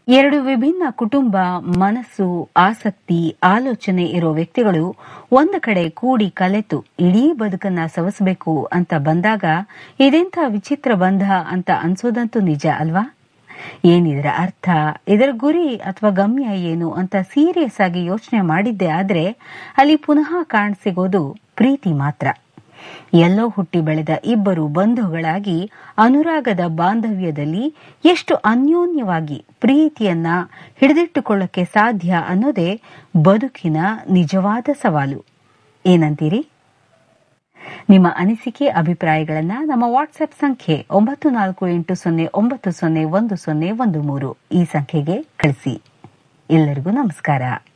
ಎರಡು ವಿಭಿನ್ನ ಕುಟುಂಬ ಮನಸ್ಸು ಆಸಕ್ತಿ ಆಲೋಚನೆ ಇರೋ ವ್ಯಕ್ತಿಗಳು ಒಂದು ಕಡೆ ಕೂಡಿ ಕಲೆತು ಇಡೀ ಬದುಕನ್ನ ಸವಸಬೇಕು ಅಂತ ಬಂದಾಗ ಇದೆಂಥ ವಿಚಿತ್ರ ಬಂಧ ಅಂತ ಅನ್ಸೋದಂತೂ ನಿಜ ಅಲ್ವಾ ಏನಿದರ ಅರ್ಥ ಇದರ ಗುರಿ ಅಥವಾ ಗಮ್ಯ ಏನು ಅಂತ ಸೀರಿಯಸ್ ಆಗಿ ಯೋಚನೆ ಮಾಡಿದ್ದೆ ಆದ್ರೆ ಅಲ್ಲಿ ಪುನಃ ಕಾಣಸಿಗೋದು ಪ್ರೀತಿ ಮಾತ್ರ ಎಲ್ಲೋ ಹುಟ್ಟಿ ಬೆಳೆದ ಇಬ್ಬರು ಬಂಧುಗಳಾಗಿ ಅನುರಾಗದ ಬಾಂಧವ್ಯದಲ್ಲಿ ಎಷ್ಟು ಅನ್ಯೋನ್ಯವಾಗಿ ಪ್ರೀತಿಯನ್ನ ಹಿಡಿದಿಟ್ಟುಕೊಳ್ಳಕ್ಕೆ ಸಾಧ್ಯ ಅನ್ನೋದೇ ಬದುಕಿನ ನಿಜವಾದ ಸವಾಲು ಏನಂತೀರಿ ನಿಮ್ಮ ಅನಿಸಿಕೆ ಅಭಿಪ್ರಾಯಗಳನ್ನ ನಮ್ಮ ವಾಟ್ಸ್ಆಪ್ ಸಂಖ್ಯೆ ಒಂಬತ್ತು ನಾಲ್ಕು ಎಂಟು ಸೊನ್ನೆ ಒಂಬತ್ತು ಸೊನ್ನೆ ಒಂದು ಸೊನ್ನೆ ಒಂದು ಮೂರು ಈ ಸಂಖ್ಯೆಗೆ ಕಳಿಸಿ ಎಲ್ಲರಿಗೂ ನಮಸ್ಕಾರ